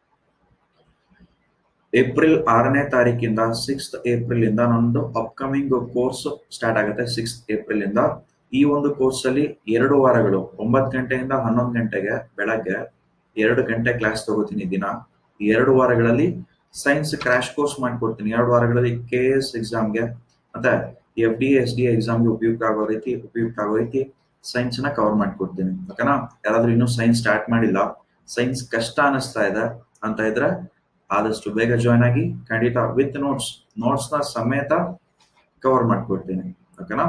ಏಪ್ರಿಲ್ ಆರನೇ ತಾರೀಕಿಂದ ಸಿಕ್ಸ್ತ್ ಏಪ್ರಿಲ್ ಇಂದ ನಂದು ಅಪ್ಕಮಿಂಗ್ ಕೋರ್ಸ್ ಸ್ಟಾರ್ಟ್ ಆಗುತ್ತೆ ಸಿಕ್ಸ್ತ್ ಏಪ್ರಿಲ್ ಇಂದ ಈ ಒಂದು ಕೋರ್ಸ್ ಅಲ್ಲಿ ಎರಡು ವಾರಗಳು ಒಂಬತ್ತು ಗಂಟೆಯಿಂದ ಹನ್ನೊಂದು ಗಂಟೆಗೆ ಬೆಳಗ್ಗೆ ಎರಡು ಗಂಟೆ ಕ್ಲಾಸ್ ತಗೋತೀನಿ ದಿನ ಈ ಎರಡು ವಾರಗಳಲ್ಲಿ ಸೈನ್ಸ್ ಕ್ರಾಶ್ ಕೋರ್ಸ್ ಮಾಡ್ಕೊಡ್ತೀನಿ ಎರಡು ವಾರಗಳಲ್ಲಿ ಕೆ ಎಸ್ ಎಕ್ಸಾಮ್ಗೆ ಮತ್ತೆ ಎಫ್ ಡಿ ಎಸ್ ಡಿ ಎಕ್ಸಾಮ್ಗೆ ಉಪಯುಕ್ತ ಆಗೋ ರೀತಿ ಉಪಯುಕ್ತ ಆಗೋ ರೀತಿ ಸೈನ್ಸ್ ನ ಕವರ್ ಮಾಡ್ಕೊಡ್ತೀನಿ ಓಕೆನಾ ಯಾರಾದ್ರೂ ಇನ್ನೂ ಸೈನ್ಸ್ ಸ್ಟಾರ್ಟ್ ಮಾಡಿಲ್ಲ ಸೈನ್ಸ್ ಕಷ್ಟ ಅನಿಸ್ತಾ ಇದೆ ಅಂತ ಇದ್ರೆ ಆದಷ್ಟು ಬೇಗ ಜಾಯ್ನ್ ಆಗಿ ಖಂಡಿತ ವಿತ್ ನೋಟ್ಸ್ ನೋಟ್ಸ್ ನ ಸಮೇತ ಕವರ್ ಮಾಡ್ಕೊಡ್ತೀನಿ ಓಕೆನಾ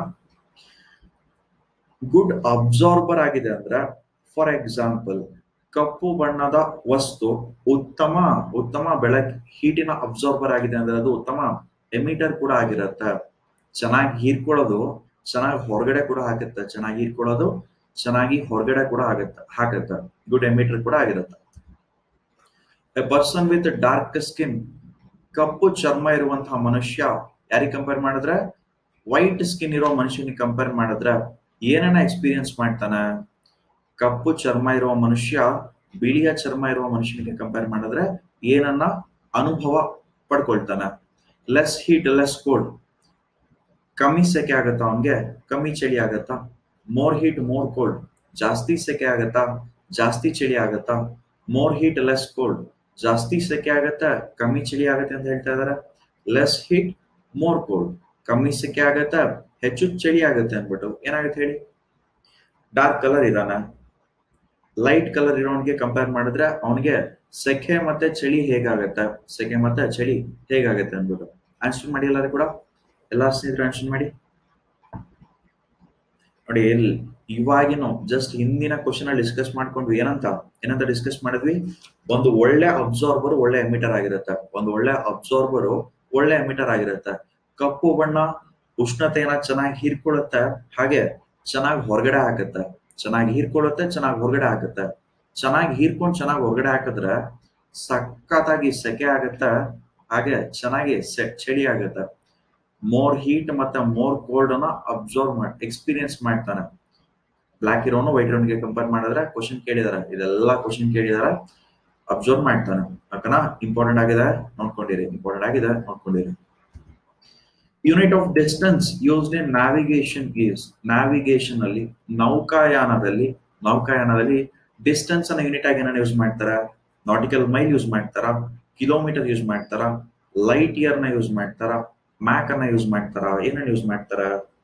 ಗುಡ್ ಅಬ್ಸಾರ್ಬರ್ ಆಗಿದೆ ಅಂದ್ರೆ ಫಾರ್ ಎಕ್ಸಾಂಪಲ್ ಕಪ್ಪು ಬಣ್ಣದ ವಸ್ತು ಉತ್ತಮ ಉತ್ತಮ ಬೆಳಕ್ ಹೀಟಿನ ಅಬ್ಸಾರ್ಬರ್ ಆಗಿದೆ ಅಂದ್ರೆ ಅದು ಉತ್ತಮ ಎಮಿಟರ್ ಕೂಡ ಆಗಿರುತ್ತೆ ಚೆನ್ನಾಗಿ ಹೀರ್ಕೊಳ್ಳೋದು ಚೆನ್ನಾಗಿ ಹೊರಗಡೆ ಕೂಡ ಹಾಕುತ್ತೆ ಚೆನ್ನಾಗಿ ಹೀರ್ಕೊಳ್ಳೋದು ಚೆನ್ನಾಗಿ ಹೊರಗಡೆ ಕೂಡ ಆಗುತ್ತೆ ಹಾಕುತ್ತೆ ಗುಡ್ ಎಮಿಟರ್ ಕೂಡ ಆಗಿರುತ್ತೆ a person with dark skin ಕಪ್ಪು ಚರ್ಮ ಇರುವಂತಹ ಮನುಷ್ಯ ಯಾರಿಗೆ ಕಂಪೇರ್ ಮಾಡಿದ್ರೆ ವೈಟ್ ಸ್ಕಿನ್ ಇರೋ ಮನುಷ್ಯನಿಗೆ ಕಂಪೇರ್ ಮಾಡಿದ್ರೆ ಏನನ್ನ ಎಕ್ಸ್ಪೀರಿಯನ್ಸ್ ಮಾಡ್ತಾನೆ ಕಪ್ಪು ಚರ್ಮ ಇರುವ ಮನುಷ್ಯ ಬಿಳಿಯ ಚರ್ಮ ಇರುವ ಮನುಷ್ಯನಿಗೆ ಕಂಪೇರ್ ಮಾಡಿದ್ರೆ ಏನನ್ನ ಅನುಭವ ಪಡ್ಕೊಳ್ತಾನೆ ಲೆಸ್ ಹೀಟ್ ಲೆಸ್ ಕೋಲ್ಡ್ ಕಮ್ಮಿ ಸೆಕೆ ಆಗತ್ತಾ ಅವನ್ಗೆ ಕಮ್ಮಿ ಚಳಿ ಆಗತ್ತಾ ಮೋರ್ ಹೀಟ್ ಮೋರ್ ಕೋಲ್ಡ್ ಜಾಸ್ತಿ ಸೆಕೆ ಆಗತ್ತಾ ಜಾಸ್ತಿ ಚಳಿ ಆಗತ್ತಾ ಮೋರ್ ಹೀಟ್ ಲೆಸ್ ಕೋಲ್ಡ್ ಜಾಸ್ತಿ ಸೆಕೆ ಆಗತ್ತೆ ಕಮ್ಮಿ ಚಳಿ ಆಗತ್ತೆ ಅಂತ ಹೇಳ್ತಾ ಇದಾರೆ ಲೆಸ್ ಹೀಟ್ ಮೋರ್ ಕೋಲ್ಡ್ ಕಮ್ಮಿ ಸೆಕೆ ಆಗತ್ತೆ ಹೆಚ್ಚು ಚಳಿ ಆಗತ್ತೆ ಅಂದ್ಬಿಟ್ಟು ಏನಾಗುತ್ತೆ ಹೇಳಿ ಡಾರ್ಕ್ ಕಲರ್ ಇದಾನ ಲೈಟ್ ಕಲರ್ ಇರೋನ್ಗೆ ಕಂಪೇರ್ ಮಾಡಿದ್ರೆ ಅವನಿಗೆ ಸೆಕೆ ಮತ್ತೆ ಚಳಿ ಹೇಗಾಗತ್ತೆ ಸೆಕೆ ಮತ್ತೆ ಚಳಿ ಹೇಗಾಗತ್ತೆ ಅಂದ್ಬಿಟ್ಟು ಆನ್ಸರ್ ಮಾಡಿ ಎಲ್ಲರೂ ಕೂಡ ಎಲ್ಲಾ ಸ್ನೇಹಿತರು ಆನ್ಸರ್ ಮಾಡಿ ನೋಡಿ ಎಲ್ಲಿ ಇವಾಗಿನ ಜಸ್ಟ್ ಹಿಂದಿನ ಕ್ವಶನ್ ಅಲ್ಲಿ ಡಿಸ್ಕಸ್ ಮಾಡ್ಕೊಂಡ್ವಿ ಏನಂತ ಏನಂತ ಡಿಸ್ಕಸ್ ಮಾಡಿದ್ವಿ ಒಂದು ಒಳ್ಳೆ ಅಬ್ಸಾರ್ಬರ್ ಒಳ್ಳೆ ಎಮಿಟರ್ ಆಗಿರುತ್ತೆ ಒಂದು ಒಳ್ಳೆ ಅಬ್ಸಾರ್ಬರ್ ಒಳ್ಳೆ ಎಮಿಟರ್ ಆಗಿರುತ್ತೆ ಕಪ್ಪು ಬಣ್ಣ ಉಷ್ಣತೆಯನ್ನ ಚೆನ್ನಾಗಿ ಹೀರ್ಕೊಳ್ಳುತ್ತೆ ಹಾಗೆ ಚೆನ್ನಾಗಿ ಹೊರಗಡೆ ಹಾಕುತ್ತೆ ಚೆನ್ನಾಗಿ ಹೀರ್ಕೊಳ್ಳುತ್ತೆ ಚೆನ್ನಾಗಿ ಹೊರಗಡೆ ಹಾಕುತ್ತೆ ಚೆನ್ನಾಗಿ ಹೀರ್ಕೊಂಡು ಚೆನ್ನಾಗಿ ಹೊರಗಡೆ ಹಾಕಿದ್ರೆ ಸಖತ್ತಾಗಿ ಸೆಕೆ ಆಗುತ್ತೆ ಹಾಗೆ ಚೆನ್ನಾಗಿ ಸೆ- ಚಳಿ ಆಗುತ್ತೆ ಮೋರ್ ಹೀಟ್ ಮತ್ತೆ ಮೋರ್ ಕೋಲ್ಡ್ ಅನ್ನ ಅಬ್ಸರ್ವ್ ಮಾಡಿ ಎಕ್ಸ್ಪೀರಿಯನ್ಸ್ ಮಾಡ್ತಾನೆ ಬ್ಲಾಕ್ ಇರೋನು ವೈಟ್ ಇರೋನ್ಗೆ ಕಂಪೇರ್ ಮಾಡಿದ್ರೆ ಕ್ವಶನ್ ಕೇಳಿದಾರೆ ಇದೆಲ್ಲ ಕ್ವಶನ್ ಕೇಳಿದಾರೆ ಅಬ್ಸರ್ವ್ ಮಾಡ್ತಾನೆ ಓಕೆನಾ ಇಂಪಾರ್ಟೆಂಟ್ ಆಗಿದೆ ನೋಡ್ಕೊಂಡಿರಿ ಇಂಪಾರ್ಟೆಂಟ್ ಆಗಿದೆ ನೋಡ್ಕೊಂಡಿರಿ unit of distance used in navigation is navigation ಅಲ್ಲಿ ನೌಕಾಯಾನದಲ್ಲಿ ನೌಕಾಯಾನದಲ್ಲಿ ಡಿಸ್ಟೆನ್ಸ್ ಅನ್ನ ಯೂನಿಟ್ ಆಗಿ ಏನನ್ನ ಯೂಸ್ ಮಾಡ್ತಾರ ನಾಟಿಕಲ್ ಮೈಲ್ ಯೂಸ್ ಮಾಡ್ತಾರ ಕಿಲೋಮೀಟರ್ ಯೂಸ್ ಮಾಡ್ತಾರ ಲೈಟ್ ಇಯರ್ ನ ಯೂಸ್ ಮಾಡ್ತಾರ ಮ್ಯಾಕ್ ಅನ್ನ ಯೂಸ್ ಮಾಡ್ತಾರ ಏನನ್ನ ಯೂಸ್ ಮಾಡ್ತಾರ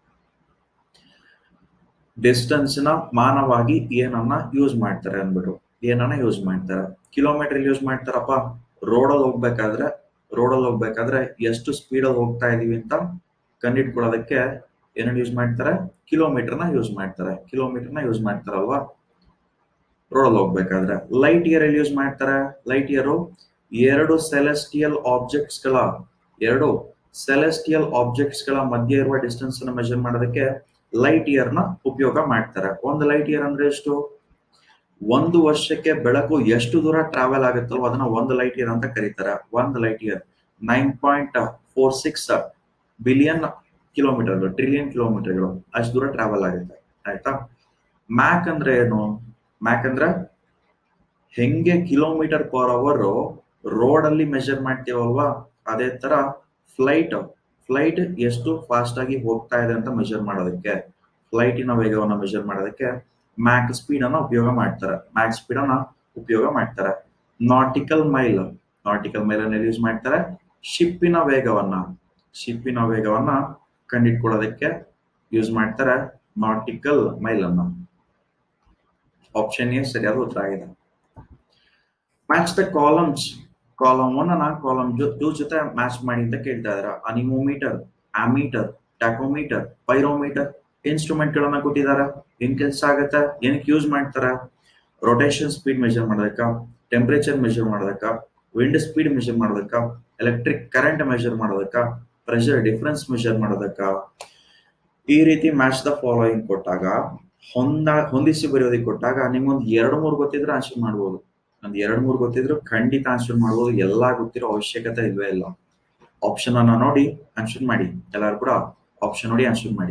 ಡಿಸ್ಟೆನ್ಸ್ ನ ಮಾನವಾಗಿ ಏನನ್ನ ಯೂಸ್ ಮಾಡ್ತಾರೆ ಅಂದ್ಬಿಟ್ಟು ಏನನ್ನ ಯೂಸ್ ಮಾಡ್ತಾರೆ ಕಿಲೋಮೀಟರ್ ಯೂಸ್ ಮಾಡ್ತಾರಪ್ಪ ರೋಡಲ್ಲಿ ಹೋಗ್ಬೇಕಾದ್ರೆ ರೋಡಲ್ಲಿ ಹೋಗ್ಬೇಕಾದ್ರೆ ಎಷ್ಟು ಸ್ಪೀಡಲ್ಲಿ ಹೋಗ್ತಾ ಇದೀವಿ ಅಂತ ಕಂಡಿಡ್ಕೊಳ್ಳೋದಕ್ಕೆ ಏನನ್ನ ಯೂಸ್ ಮಾಡ್ತಾರೆ ಕಿಲೋಮೀಟರ್ನ ಯೂಸ್ ಮಾಡ್ತಾರೆ ಕಿಲೋಮೀಟರ್ನ ಯೂಸ್ ಮಾಡ್ತಾರಲ್ವಾ ರೋಡಲ್ಲಿ ಹೋಗ್ಬೇಕಾದ್ರೆ ಲೈಟ್ ಇಯರ್ ಎಲ್ಲಿ ಯೂಸ್ ಮಾಡ್ತಾರೆ ಲೈಟ್ ಇಯರ್ ಎರಡು ಸೆಲೆಸ್ಟಿಯಲ್ ಆಬ್ಜೆಕ್ಟ್ಸ್ ಗಳ ಎರಡು ಸೆಲೆಸ್ಟಿಯಲ್ ಆಬ್ಜೆಕ್ಟ್ಸ್ ಗಳ ಮಧ್ಯೆ ಇರುವ ಡಿಸ್ಟೆನ್ಸ್ ಅನ್ನು ಮೆಜರ್ ಮಾಡೋದಕ್ಕೆ ಲೈಟ್ ಇಯರ್ ನ ಉಪಯೋಗ ಮಾಡ್ತಾರೆ ಒಂದು ಲೈಟ್ ಇಯರ್ ಅಂದ್ರೆ ಎಷ್ಟು ಒಂದು ವರ್ಷಕ್ಕೆ ಬೆಳಕು ಎಷ್ಟು ದೂರ ಟ್ರಾವೆಲ್ ಆಗುತ್ತಲ್ವ ಅದನ್ನ ಒಂದು ಲೈಟ್ ಇಯರ್ ಅಂತ ಕರೀತಾರೆ ಒಂದು light year nine point four six billion ಕಿಲೋಮೀಟರ್ಗಳು ಟ್ರಿಲಿಯನ್ ಕಿಲೋಮೀಟರ್ಗಳು ಅಷ್ಟು ದೂರ ಟ್ರಾವೆಲ್ ಆಗುತ್ತೆ ಆಯ್ತಾ ಮ್ಯಾಕ್ ಅಂದ್ರೆ ಏನು ಮ್ಯಾಕ್ ಅಂದ್ರೆ ಹೆಂಗೆ ಕಿಲೋಮೀಟರ್ ಪರ್ ಅವರ್ ರೋಡ್ ಅಲ್ಲಿ ಮೆಜರ್ ಮಾಡ್ತೀವಲ್ವಾ ಅದೇ ತರ ಫ್ಲೈಟ್ ಫ್ಲೈಟ್ ಎಷ್ಟು ಫಾಸ್ಟ್ ಆಗಿ ಹೋಗ್ತಾ ಇದೆ ಅಂತ ಮೆಜರ್ ಮಾಡೋದಕ್ಕೆ ಫ್ಲೈಟಿನ ವೇಗವನ್ನ ಮೆಜರ್ ಮಾಡೋದಕ್ಕೆ ಮ್ಯಾಕ್ ಸ್ಪೀಡ್ ಅನ್ನ ಉಪಯೋಗ ಮಾಡ್ತಾರೆ ಮ್ಯಾಕ್ ಸ್ಪೀಡ್ ಅನ್ನ ಉಪಯೋಗ ಮಾಡ್ತಾರೆ ನಾಟಿಕಲ್ ಮೈಲ್ ನಾಟಿಕಲ್ ಮೈಲ್ ಅನ್ನ ಯೂಸ್ ಮಾಡ್ತಾರೆ ಶಿಪ್ಪಿನ ವೇಗವನ್ನ ಶಿಪ್ಪಿನ ವೇಗವನ್ನ ಕಂಡಿಡ್ಕೊಳ್ಳೋದಕ್ಕೆ ಯೂಸ್ ಮಾಡ್ತಾರೆ ನಾಟಿಕಲ್ ಮೈಲ್ ಅನ್ನ ಆಪ್ಷನ್ ಎ ಸರಿಯಾದ ಉತ್ತರ ಆಗಿದೆ match the columns column one ಅನ್ನ ಕಾಲಮ್ ಟೂ ಜೊತೆ ಮ್ಯಾಚ್ ಮಾಡಿ ಅಂತ ಕೇಳ್ತಾ ಇದಾರೆ anemometer ammeter tachometer pyrometer instrument ಗಳನ್ನ ಕೊಟ್ಟಿದ್ದಾರೆ ಏನ್ ಕೆಲಸ ಆಗತ್ತೆ ಏನಕ್ಕೆ ಯೂಸ್ ಮಾಡ್ತಾರ ರೊಟೇಷನ್ ಸ್ಪೀಡ್ ಮೆಜರ್ ಮಾಡೋದಕ್ಕ ಟೆಂಪರೇಚರ್ ಮೆಜರ್ ಮಾಡೋದಕ್ಕ ವಿಂಡ್ ಸ್ಪೀಡ್ ಮೆಜರ್ ಮಾಡೋದಕ್ಕ ಎಲೆಕ್ಟ್ರಿಕ್ ಕರೆಂಟ್ ಮೆಜರ್ ಮಾಡೋದಕ್ಕ ಪ್ರೆಷರ್ ಡಿಫರೆನ್ಸ್ ಮೆಜರ್ ಮಾಡೋದಕ್ಕ ಈ ರೀತಿ ಮ್ಯಾಚ್ ದ ಫಾಲೋಯಿಂಗ್ ಕೊಟ್ಟಾಗ ಹೊಂದ ಹೊಂದಿಸಿ ಬರೆಯೋದಕ್ಕೆ ಕೊಟ್ಟಾಗ ನಿಮ್ಗೊಂದು ಎರಡು ಮೂರು ಗೊತ್ತಿದ್ರೆ ಆನ್ಸರ್ ಮಾಡ್ಬೋದು ಒಂದ್ ಎರಡ್ ಮೂರು ಗೊತ್ತಿದ್ರು ಖಂಡಿತ ಆನ್ಸರ್ ಮಾಡ್ಬೋದು ಎಲ್ಲಾ ಗೊತ್ತಿರೋ ಅವಶ್ಯಕತೆ ಇಲ್ವೇ ಇಲ್ಲ ಆಪ್ಷನ್ ಅನ್ನ ನೋಡಿ ಆನ್ಸರ್ ಮಾಡಿ ಎಲ್ಲರೂ ಕೂಡ ಆಪ್ಷನ್ ನೋಡಿ ಆನ್ಸರ್ ಮಾಡಿ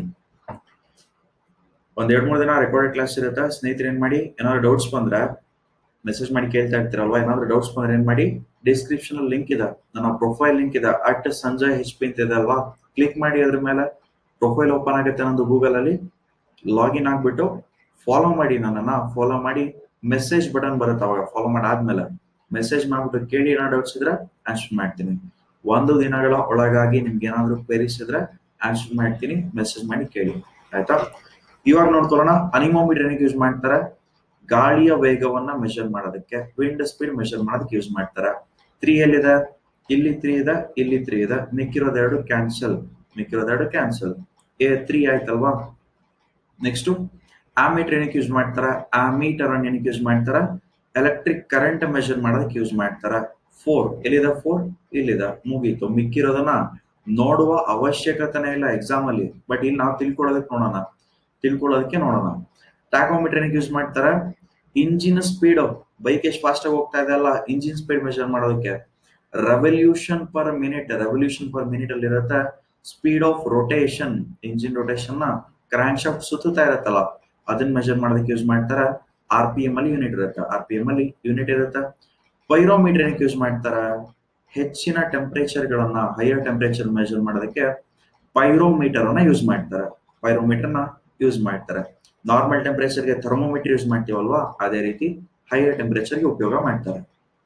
ಒಂದ್ ಎರಡ್ ಮೂರು ದಿನ ರೆಕಾರ್ಡೆಡ್ ಕ್ಲಾಸ್ ಇರುತ್ತೆ ಸ್ನೇಹಿತರು ಏನ್ ಮಾಡಿ ಏನಾದ್ರು ಡೌಟ್ಸ್ ಬಂದ್ರೆ ಮೆಸೇಜ್ ಮಾಡಿ ಕೇಳ್ತಾ ಇರ್ತೀರಲ್ವಾ ಏನಾದ್ರು ಡೌಟ್ಸ್ ಬಂದ್ರೆ ಏನ್ ಮಾಡಿ ಡಿಸ್ಕ್ರಿಪ್ಷನ್ ಲಿಂಕ್ ಇದೆ ನನ್ನ ಪ್ರೊಫೈಲ್ ಲಿಂಕ್ ಇದೆ ಅಟ್ ಸಂಜಯ್ ಹೆಚ್ ಪಿ ಅಂತ ಇದೆ ಅಲ್ವಾ ಕ್ಲಿಕ್ ಮಾಡಿ ಅದ್ರ ಮೇಲೆ ಪ್ರೊಫೈಲ್ ಓಪನ್ ಆಗುತ್ತೆ ನಂದು ಗೂಗಲ್ ಅಲ್ಲಿ ಲಾಗಿನ್ ಆಗ್ಬಿಟ್ಟು ಫಾಲೋ ಮಾಡಿ ನನ್ನನ್ನ ಫಾಲೋ ಮಾಡಿ ಮೆಸೇಜ್ ಬಟನ್ ಬರುತ್ತೆ ಅವಾಗ ಫಾಲೋ ಮಾಡಾದ್ಮೇಲೆ ಮೆಸೇಜ್ ಮಾಡ್ಬಿಟ್ಟು ಕೇಳಿ ಏನೋ ಡೌಟ್ಸ್ ಇದ್ರೆ ಆನ್ಸರ್ ಮಾಡ್ತೀನಿ ಒಂದು ದಿನಗಳ ಒಳಗಾಗಿ ನಿಮ್ಗೆ ಏನಾದ್ರು ಕ್ವೆರೀಸ್ ಇದ್ರೆ ಆನ್ಸರ್ ಮಾಡ್ತೀನಿ ಮೆಸೇಜ್ ಮಾಡಿ ಕೇಳಿ ಆಯ್ತಾ ಇವಾಗ ನೋಡ್ಕೊಳ್ಳೋಣ ಅನಿಮೋಮೀಟರ್ ಏನಕ್ಕೆ ಯೂಸ್ ಮಾಡ್ತಾರೆ ಗಾಳಿಯ ವೇಗವನ್ನ ಮೆಷರ್ ಮಾಡೋದಕ್ಕೆ ವಿಂಡ್ ಸ್ಪೀಡ್ ಮೆಷರ್ ಮಾಡೋದಕ್ಕೆ ಯೂಸ್ ಮಾಡ್ತಾರೆ ತ್ರೀ ಎಲ್ಲಿದೆ ಇಲ್ಲಿ ತ್ರೀ ಇದೆ ಇಲ್ಲಿ ತ್ರೀ ಇದೆ ಮಿಕ್ಕಿರೋದೆರಡು ಕ್ಯಾನ್ಸಲ್ ಮಿಕ್ಕಿರೋದೆರಡು ಕ್ಯಾನ್ಸಲ್ ಎ ತ್ರೀ ಆಯ್ತಲ್ವಾ ನೆಕ್ಸ್ಟ್ ಆಮೀಟರ್ ಏನಕ್ಕೆ ಯೂಸ್ ಮಾಡ್ತಾರ ಆಮೀಟರ್ ಅನ್ನು ಏನಕ್ಕೆ ಯೂಸ್ ಮಾಡ್ತಾರ ಎಲೆಕ್ಟ್ರಿಕ್ ಕರೆಂಟ್ ಮೆಷರ್ ಮಾಡೋದಕ್ಕೆ ಯೂಸ್ ಮಾಡ್ತಾರ ಫೋರ್ ಎಲ್ಲಿದೆ ಫೋರ್ ಇಲ್ಲಿದೆ ಮುಗೀತು ಮಿಕ್ಕಿರೋದನ್ನ ನೋಡುವ ಅವಶ್ಯಕತೆನೇ ಇಲ್ಲ ಎಕ್ಸಾಮ್ ಅಲ್ಲಿ ಬಟ್ ಇಲ್ಲಿ ನಾವು ತಿಳ್ಕೊಳ್ಳೋದಕ್ಕೆ ನೋಡೋಣ ತಿಳ್ಕೊಳ್ಳೋದಕ್ಕೆ ನೋಡೋಣ ಟ್ಯಾಕೋಮೀಟರ್ ಏನಕ್ಕೆ ಯೂಸ್ ಮಾಡ್ತಾರ ಇಂಜಿನ್ ಸ್ಪೀಡ್ ಬೈಕ್ ಎಷ್ಟು ಫಾಸ್ಟ್ ಆಗಿ ಹೋಗ್ತಾ ಇದೆ ಅಲ್ಲ ಇಂಜಿನ್ ಸ್ಪೀಡ್ ಮೆಷರ್ ಮಾಡೋದಕ್ಕೆ revolution per minute revolution per minute ಅಲ್ಲಿ ಇರುತ್ತೆ speed of rotation engine rotation ನ ಕ್ರಾಂಕ್ ಶಾಫ್ಟ್ ಸುತ್ತುತ್ತಾ ಇರತ್ತಲ್ಲ ಅದನ್ನ ಮೆಷರ್ ಮಾಡೋದಕ್ಕೆ ಯೂಸ್ ಮಾಡ್ತಾರ ಆರ್ ಪಿ ಎಂ ಅಲ್ಲಿ ಯೂನಿಟ್ ಇರುತ್ತೆ ಆರ್ ಪಿ ಎಂ ಅಲ್ಲಿ ಯೂನಿಟ್ ಇರುತ್ತೆ ಪೈರೋಮೀಟರ್ ಏನಕ್ಕೆ ಯೂಸ್ ಮಾಡ್ತಾರ ಹೆಚ್ಚಿನ ಟೆಂಪರೇಚರ್ ಗಳನ್ನ ಹೈಯರ್ ಟೆಂಪರೇಚರ್ ಮೆಷರ್ ಮಾಡೋದಕ್ಕೆ ಪೈರೋಮೀಟರ್ ಅನ್ನ ಯೂಸ್ ಮಾಡ್ತಾರೆ ಪೈರೋಮೀಟರ್ ನ ಯೂಸ್ ಮಾಡ್ತಾರೆ ನಾರ್ಮಲ್ ಟೆಂಪರೇಚರ್ಗೆ ಥರ್ಮೋಮೀಟರ್ ಯೂಸ್ ಮಾಡ್ತೀವಲ್ವಾ ಅದೇ ರೀತಿ ಹೈಯರ್ ಟೆಂಪರೇಚರ್ಗೆ ಉಪಯೋಗ ಮಾಡ್ತಾರೆ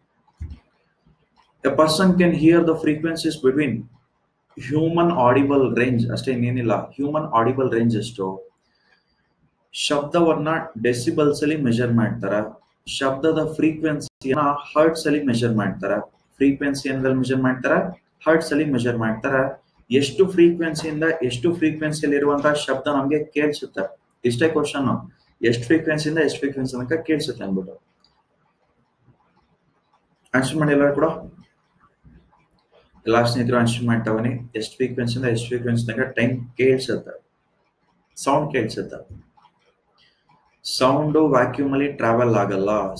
a person can hear the frequencies between human audible range ಅಷ್ಟೇ ಇನ್ನೇನಿಲ್ಲ ಹ್ಯೂಮನ್ ಆಡಿಬಲ್ ರೇಂಜ್ ಎಷ್ಟು ಶಬ್ದವನ್ನ ಡೆಸಿಬಲ್ಸ್ ಅಲ್ಲಿ ಮೆಷರ್ ಮಾಡ್ತಾರ ಶಬ್ದದ ಫ್ರೀಕ್ವೆನ್ಸಿಯನ್ನ ಹರ್ಟ್ಸ್ ಅಲ್ಲಿ ಮೆಷರ್ ಮಾಡ್ತಾರ ಫ್ರೀಕ್ವೆನ್ಸಿ ಏನದಲ್ಲಿ ಮೆಷರ್ ಮಾಡ್ತಾರ ಹರ್ಟ್ಸ್ ಅಲ್ಲಿ ಮೆಷರ್ ಮಾಡ್ತಾರ ಎಷ್ಟು ಫ್ರೀಕ್ವೆನ್ಸಿಯಿಂದ ಎಷ್ಟು ಫ್ರೀಕ್ವೆನ್ಸಿಯಲ್ಲಿ ಇರುವಂತಹ ಶಬ್ದ ನಮ್ಗೆ ಕೇಳಿಸುತ್ತೆ ಇಷ್ಟೇ ಕ್ವಶನ್ ಎಷ್ಟು ಫ್ರೀಕ್ವೆನ್ಸಿಯಿಂದ ಎಷ್ಟು ಫ್ರೀಕ್ವೆನ್ಸಿ ತನಕ ಕೇಳಿಸುತ್ತೆ ಅಂದ್ಬಿಟ್ಟು ಆನ್ಸರ್ ಮಾಡಿ ಎಲ್ಲರೂ ಕೂಡ ಎಲ್ಲಾ ಸ್ನೇಹಿತರು ಆನ್ಸರ್ ಮಾಡ್ತಾವನಿ ಎಷ್ಟು ಫ್ರೀಕ್ವೆನ್ಸಿಯಿಂದ ಎಷ್ಟು ಫ್ರೀಕ್ವೆನ್ಸಿ ತನಕ ಟೈಮ್ ಕೇಳಿಸುತ್ತೆ ಸೌಂಡ್ ಕೇಳಿಸುತ್ತೆ ಸೌಂಡು ವ್ಯಾಕ್ಯೂಮ್ ಅಲ್ಲಿ ಟ್ರಾವೆಲ್ ಆಗಲ್ಲ